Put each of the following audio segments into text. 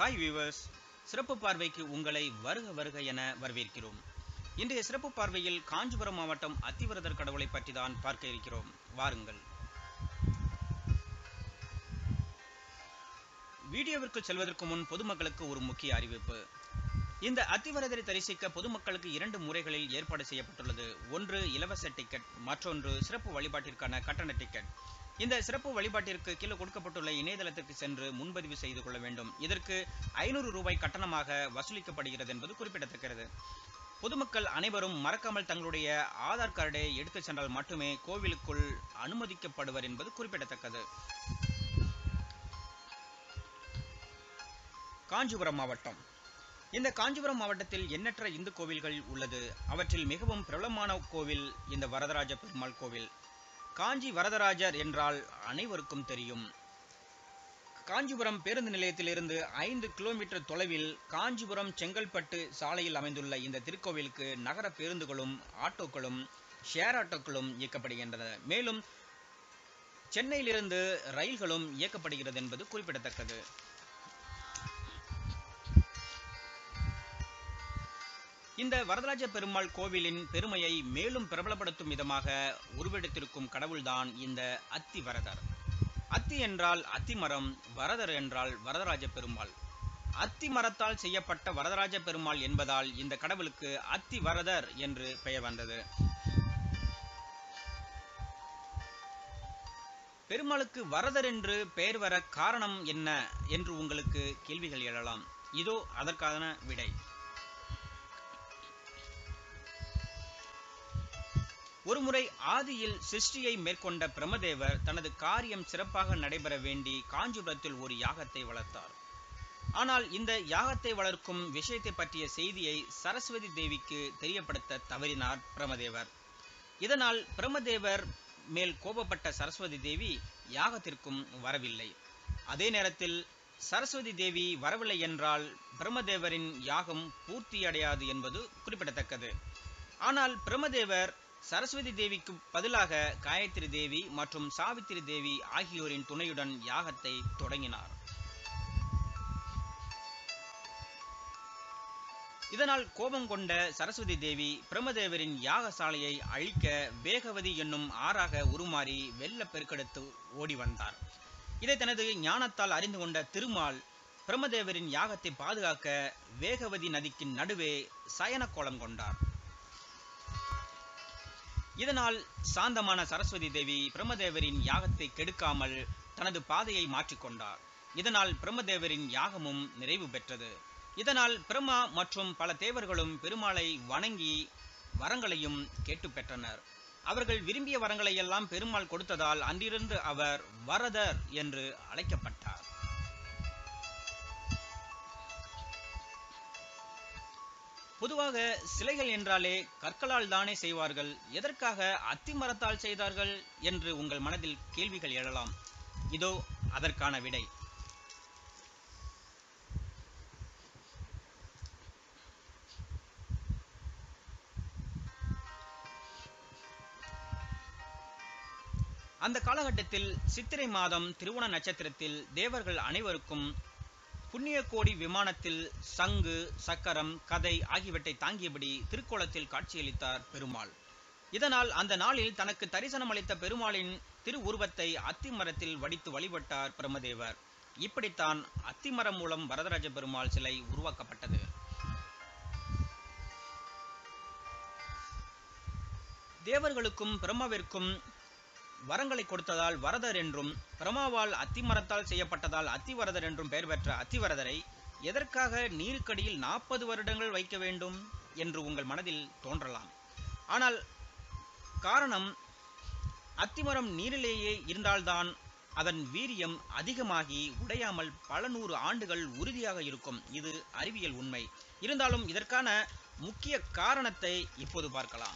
hi viewers சிறப்பு பார்வைக்கு உங்களை வருக வருக என வரவேற்கிறோம் இன்றைய சிறப்பு பார்வையில் காஞ்சிபுரம் மாவட்டம் அத்திவரதர் கடவுளை பற்றி தான் பார்க்க இருக்கிறோம் வாருங்கள் வீடியோவிற்கு செல்வதற்கு முன் பொதுமக்களுக்கு ஒரு முக்கிய அறிவிப்பு இந்த அத்திவரதரை தரிசிக்க பொதுமக்களுக்கு இரண்டு முறைகளில் ஏற்பாடு செய்யப்பட்டுள்ளது ஒன்று இலவச டிக்கெட் மற்றொன்று சிறப்பு வழிபாட்டிற்கான கட்டண டிக்கெட் இந்த சிறப்பு வழிபாட்டிற்கு கீழே கொடுக்கப்பட்டுள்ள இணையதளத்திற்கு சென்று முன்பதிவு செய்து கொள்ள வேண்டும் இதற்கு ஐநூறு ரூபாய் கட்டணமாக வசூலிக்கப்படுகிறது என்பது குறிப்பிடத்தக்கது பொதுமக்கள் அனைவரும் மறக்காமல் தங்களுடைய ஆதார் கார்டை எடுத்துச் சென்றால் மட்டுமே கோவிலுக்குள் அனுமதிக்கப்படுவர் என்பது குறிப்பிடத்தக்கது காஞ்சிபுரம் மாவட்டம் இந்த காஞ்சிபுரம் மாவட்டத்தில் எண்ணற்ற இந்து கோவில்கள் உள்ளது அவற்றில் மிகவும் பிரபலமான கோவில் இந்த வரதராஜ பெருமாள் கோவில் காஞ்சி வரதராஜர் என்றால் அனைவருக்கும் தெரியும் காஞ்சிபுரம் பேருந்து நிலையத்திலிருந்து ஐந்து கிலோமீட்டர் தொலைவில் காஞ்சிபுரம் செங்கல்பட்டு சாலையில் அமைந்துள்ள இந்த திருக்கோவிலுக்கு நகர பேருந்துகளும் ஆட்டோக்களும் ஷேர் ஆட்டோக்களும் இயக்கப்படுகின்றன மேலும் சென்னையிலிருந்து ரயில்களும் இயக்கப்படுகிறது என்பது குறிப்பிடத்தக்கது இந்த வரதராஜ பெருமாள் கோவிலின் பெருமையை மேலும் பிரபலப்படுத்தும் விதமாக உருவெடுத்திருக்கும் கடவுள்தான் இந்த அத்தி வரதர் அத்தி என்றால் அத்திமரம் வரதர் என்றால் வரதராஜ பெருமாள் அத்தி மரத்தால் செய்யப்பட்ட வரதராஜ பெருமாள் என்பதால் இந்த கடவுளுக்கு அத்தி வரதர் என்று பெயர் வந்தது பெருமாளுக்கு வரதர் என்று பெயர் வர காரணம் என்ன என்று உங்களுக்கு கேள்விகள் எழலாம் இதோ அதற்கான விடை ஒருமுறை ஆதியில் சிருஷ்டியை மேற்கொண்ட பிரமதேவர் தனது காரியம் சிறப்பாக நடைபெற வேண்டி காஞ்சிபுரத்தில் ஒரு யாகத்தை வளர்த்தார் ஆனால் இந்த யாகத்தை வளர்க்கும் விஷயத்தை பற்றிய செய்தியை சரஸ்வதி தேவிக்கு தெரியப்படுத்த தவறினார் பிரமதேவர் இதனால் பிரமதேவர் மேல் கோபப்பட்ட சரஸ்வதி தேவி யாகத்திற்கும் வரவில்லை அதே நேரத்தில் சரஸ்வதி தேவி வரவில்லை என்றால் பிரம்மதேவரின் யாகம் பூர்த்தியடையாது என்பது குறிப்பிடத்தக்கது ஆனால் பிரம்மதேவர் சரஸ்வதி தேவிக்கு பதிலாக காயத்ரி தேவி மற்றும் சாவித்திரி தேவி ஆகியோரின் துணையுடன் யாகத்தை தொடங்கினார் இதனால் கோபம் கொண்ட சரஸ்வதி தேவி பிரம்மதேவரின் யாகசாலையை அழிக்க வேகவதி என்னும் ஆறாக உருமாறி வெள்ள பெருக்கெடுத்து ஓடி வந்தார் இதை தனது ஞானத்தால் அறிந்து கொண்ட திருமால் பிரம்மதேவரின் யாகத்தை பாதுகாக்க வேகவதி நதிக்கு நடுவே சயன கோலம் கொண்டார் இதனால் சாந்தமான சரஸ்வதி தேவி பிரம்மதேவரின் யாகத்தை கெடுக்காமல் தனது பாதையை மாற்றிக்கொண்டார் இதனால் பிரம்மதேவரின் யாகமும் நிறைவு பெற்றது இதனால் பிரம்மா மற்றும் பல தேவர்களும் பெருமாளை வணங்கி வரங்களையும் கேட்டு பெற்றனர் அவர்கள் விரும்பிய வரங்களை எல்லாம் பெருமாள் கொடுத்ததால் அன்றிருந்து அவர் வரதர் என்று அழைக்கப்பட்டார் பொதுவாக சிலைகள் என்றாலே கற்களால் தானே செய்வார்கள் எதற்காக அத்தி மரத்தால் செய்தார்கள் என்று உங்கள் மனதில் கேள்விகள் எழலாம் இதோ அதற்கான விடை அந்த காலகட்டத்தில் சித்திரை மாதம் திருவோண நட்சத்திரத்தில் தேவர்கள் அனைவருக்கும் புண்ணியகோடி விமானத்தில் சங்கு சக்கரம் கதை ஆகியவற்றை தாங்கியபடி திருக்கோலத்தில் காட்சியளித்தார் பெருமாள் இதனால் அந்த நாளில் தனக்கு தரிசனம் அளித்த பெருமாளின் திரு உருவத்தை அத்திமரத்தில் வடித்து வழிபட்டார் பிரம்மதேவர் இப்படித்தான் அத்திமரம் மூலம் வரதராஜ பெருமாள் சிலை உருவாக்கப்பட்டது தேவர்களுக்கும் பிரம்மாவிற்கும் வரங்களை கொடுத்ததால் வரதர் என்றும் பிரமாவால் அத்திமரத்தால் செய்யப்பட்டதால் அத்திவரதர் என்றும் பெயர் பெற்ற அத்திவரதரை எதற்காக நீருக்கடியில் நாற்பது வருடங்கள் வைக்க வேண்டும் என்று உங்கள் மனதில் தோன்றலாம் ஆனால் காரணம் அத்திமரம் நீரிலேயே இருந்தால்தான் அதன் வீரியம் அதிகமாகி உடையாமல் பல நூறு ஆண்டுகள் உறுதியாக இருக்கும் இது அறிவியல் உண்மை இருந்தாலும் இதற்கான முக்கிய காரணத்தை இப்போது பார்க்கலாம்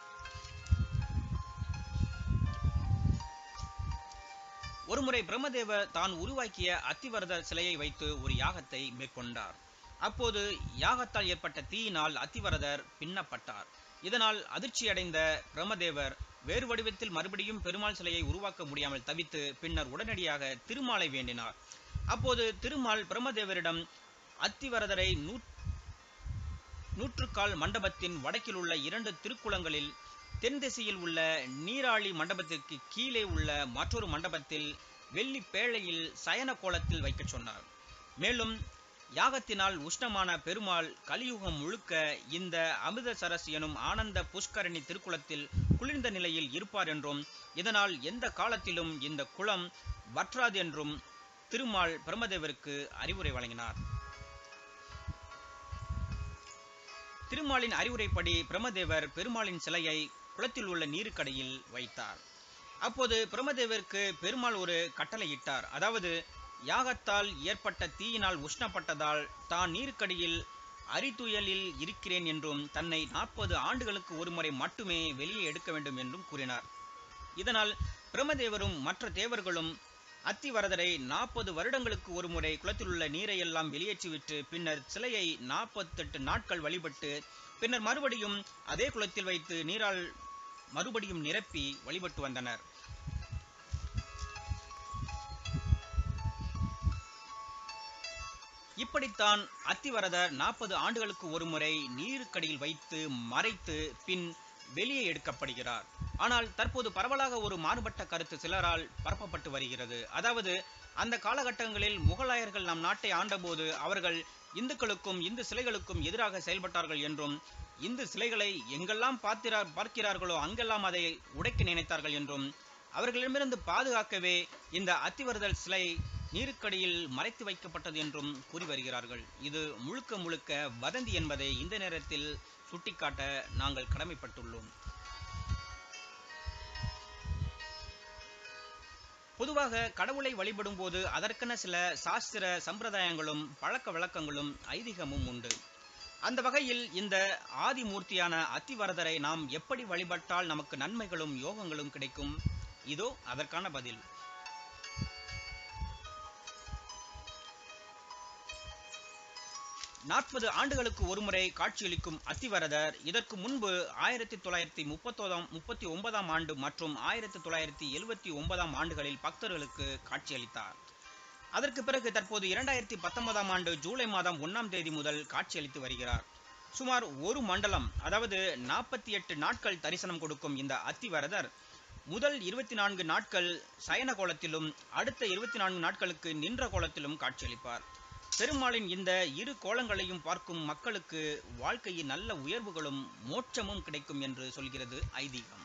ஒருமுறை பிரம்மதேவர் தான் உருவாக்கிய அத்திவரதர் சிலையை வைத்து ஒரு யாகத்தை மேற்கொண்டார் அப்போது யாகத்தால் ஏற்பட்ட தீயினால் அத்திவரதர் பின்னப்பட்டார் இதனால் அதிர்ச்சியடைந்த பிரம்மதேவர் வேறு வடிவத்தில் மறுபடியும் பெருமாள் சிலையை உருவாக்க முடியாமல் தவித்து பின்னர் உடனடியாக திருமாலை வேண்டினார் அப்போது திருமால் பிரம்மதேவரிடம் அத்திவரதரை நூ நூற்றுக்கால் மண்டபத்தின் வடக்கில் உள்ள இரண்டு திருக்குளங்களில் தென் திசையில் உள்ள நீராழி மண்டபத்திற்கு கீழே உள்ள மற்றொரு மண்டபத்தில் வெள்ளி பேழையில் சயன கோலத்தில் வைக்கச் சொன்னார் மேலும் யாகத்தினால் உஷ்ணமான பெருமாள் கலியுகம் முழுக்க இந்த அமிர்தசரஸ் எனும் ஆனந்த புஷ்கரணி திருக்குளத்தில் குளிர்ந்த நிலையில் இருப்பார் என்றும் இதனால் எந்த காலத்திலும் இந்த குளம் வற்றாது என்றும் திருமால் பிரம்மதேவருக்கு அறிவுரை வழங்கினார் திருமாலின் அறிவுரைப்படி பிரம்மதேவர் பெருமாளின் சிலையை குளத்தில் உள்ள நீருக்கடையில் வைத்தார் அப்போது பிரம்மதேவருக்கு பெருமாள் ஒரு கட்டளையிட்டார் அதாவது யாகத்தால் ஏற்பட்ட தீயினால் உஷ்ணப்பட்டதால் தான் நீருக்கடியில் அரித்துயலில் இருக்கிறேன் என்றும் தன்னை நாற்பது ஆண்டுகளுக்கு ஒருமுறை மட்டுமே வெளியே எடுக்க வேண்டும் என்றும் கூறினார் இதனால் பிரம்மதேவரும் மற்ற தேவர்களும் அத்திவரதரை நாற்பது வருடங்களுக்கு ஒருமுறை குளத்தில் உள்ள நீரை எல்லாம் வெளியேற்றிவிட்டு பின்னர் சிலையை நாற்பத்தெட்டு நாட்கள் வழிபட்டு பின்னர் மறுபடியும் அதே குளத்தில் வைத்து நீரால் மறுபடியும் நிரப்பி வழிபட்டு வந்தனர் இப்படித்தான் அத்திவரதர் நாற்பது ஆண்டுகளுக்கு ஒருமுறை நீருக்கடியில் வைத்து மறைத்து பின் வெளியே எடுக்கப்படுகிறார் ஆனால் தற்போது பரவலாக ஒரு மாறுபட்ட கருத்து சிலரால் பரப்பப்பட்டு வருகிறது அதாவது அந்த காலகட்டங்களில் முகலாயர்கள் நம் நாட்டை ஆண்டபோது அவர்கள் இந்துக்களுக்கும் இந்து சிலைகளுக்கும் எதிராக செயல்பட்டார்கள் என்றும் இந்து சிலைகளை எங்கெல்லாம் பார்த்திரா பார்க்கிறார்களோ அங்கெல்லாம் அதை உடைக்க நினைத்தார்கள் என்றும் அவர்களிடமிருந்து பாதுகாக்கவே இந்த அத்திவரதல் சிலை நீருக்கடியில் மறைத்து வைக்கப்பட்டது என்றும் கூறி வருகிறார்கள் இது முழுக்க முழுக்க வதந்தி என்பதை இந்த நேரத்தில் சுட்டிக்காட்ட நாங்கள் கடமைப்பட்டுள்ளோம் பொதுவாக கடவுளை வழிபடும் போது அதற்கென சில சாஸ்திர சம்பிரதாயங்களும் பழக்க வழக்கங்களும் ஐதீகமும் உண்டு அந்த வகையில் இந்த ஆதிமூர்த்தியான அத்திவரதரை நாம் எப்படி வழிபட்டால் நமக்கு நன்மைகளும் யோகங்களும் கிடைக்கும் இதோ அதற்கான பதில் நாற்பது ஆண்டுகளுக்கு ஒருமுறை காட்சியளிக்கும் அத்திவரதர் இதற்கு முன்பு ஆயிரத்தி தொள்ளாயிரத்தி முப்பத்தோதாம் முப்பத்தி ஒன்பதாம் ஆண்டு மற்றும் ஆயிரத்தி தொள்ளாயிரத்தி எழுவத்தி ஒன்பதாம் ஆண்டுகளில் பக்தர்களுக்கு காட்சியளித்தார் அதற்கு பிறகு தற்போது இரண்டாயிரத்தி பத்தொன்பதாம் ஆண்டு ஜூலை மாதம் ஒன்னாம் தேதி முதல் காட்சியளித்து வருகிறார் சுமார் ஒரு மண்டலம் அதாவது நாற்பத்தி எட்டு நாட்கள் தரிசனம் கொடுக்கும் இந்த அத்திவரதர் முதல் இருபத்தி நான்கு நாட்கள் சயன கோலத்திலும் அடுத்த இருபத்தி நான்கு நாட்களுக்கு நின்ற கோலத்திலும் காட்சியளிப்பார் பெருமாளின் இந்த இரு கோலங்களையும் பார்க்கும் மக்களுக்கு வாழ்க்கையில் நல்ல உயர்வுகளும் மோட்சமும் கிடைக்கும் என்று சொல்கிறது ஐதீகம்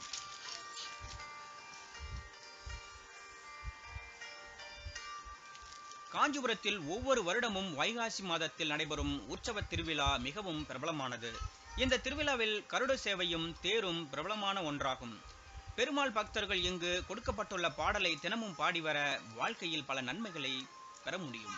காஞ்சிபுரத்தில் ஒவ்வொரு வருடமும் வைகாசி மாதத்தில் நடைபெறும் உற்சவ திருவிழா மிகவும் பிரபலமானது இந்த திருவிழாவில் கருட சேவையும் தேரும் பிரபலமான ஒன்றாகும் பெருமாள் பக்தர்கள் இங்கு கொடுக்கப்பட்டுள்ள பாடலை தினமும் பாடி வர வாழ்க்கையில் பல நன்மைகளை பெற முடியும்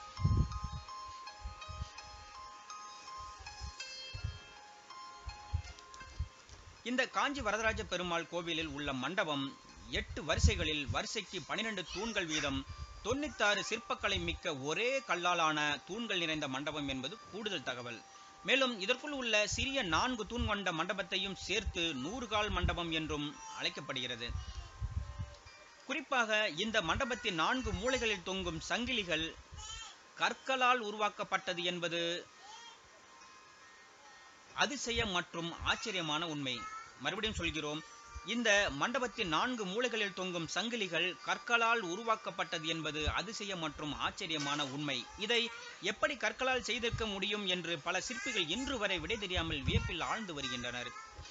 இந்த காஞ்சி வரதராஜ பெருமாள் கோவிலில் உள்ள மண்டபம் எட்டு வரிசைகளில் வரிசைக்கு பனிரெண்டு தூண்கள் வீதம் தொண்ணூத்தாறு சிற்பக்கலை மிக்க ஒரே கல்லாலான தூண்கள் நிறைந்த மண்டபம் என்பது கூடுதல் தகவல் மேலும் இதற்குள் உள்ள சிறிய நான்கு தூண் கொண்ட மண்டபத்தையும் சேர்த்து நூறு கால் மண்டபம் என்றும் அழைக்கப்படுகிறது குறிப்பாக இந்த மண்டபத்தின் நான்கு மூலைகளில் தொங்கும் சங்கிலிகள் கற்களால் உருவாக்கப்பட்டது என்பது அதிசயம் மற்றும் ஆச்சரியமான உண்மை மறுபடியும் சொல்கிறோம் இந்த மண்டபத்தின் நான்கு மூலைகளில் தொங்கும் சங்கிலிகள் கற்களால் உருவாக்கப்பட்டது என்பது அதிசயம் மற்றும் ஆச்சரியமான உண்மை இதை எப்படி கற்களால் செய்திருக்க முடியும் என்று பல சிற்பிகள் இன்று வரை விடை தெரியாமல் வியப்பில் ஆழ்ந்து வருகின்றனர்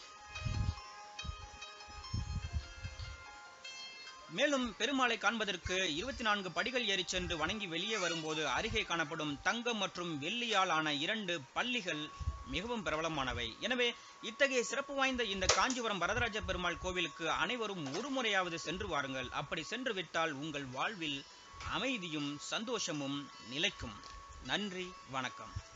மேலும் பெருமாளை காண்பதற்கு இருபத்தி நான்கு படிகள் ஏறிச் சென்று வணங்கி வெளியே வரும்போது அருகே காணப்படும் தங்கம் மற்றும் வெள்ளியால் ஆன இரண்டு பள்ளிகள் மிகவும் பிரபலமானவை எனவே இத்தகைய சிறப்பு வாய்ந்த இந்த காஞ்சிபுரம் வரதராஜ பெருமாள் கோவிலுக்கு அனைவரும் ஒரு முறையாவது சென்று வாருங்கள் அப்படி சென்று விட்டால் உங்கள் வாழ்வில் அமைதியும் சந்தோஷமும் நிலைக்கும் நன்றி வணக்கம்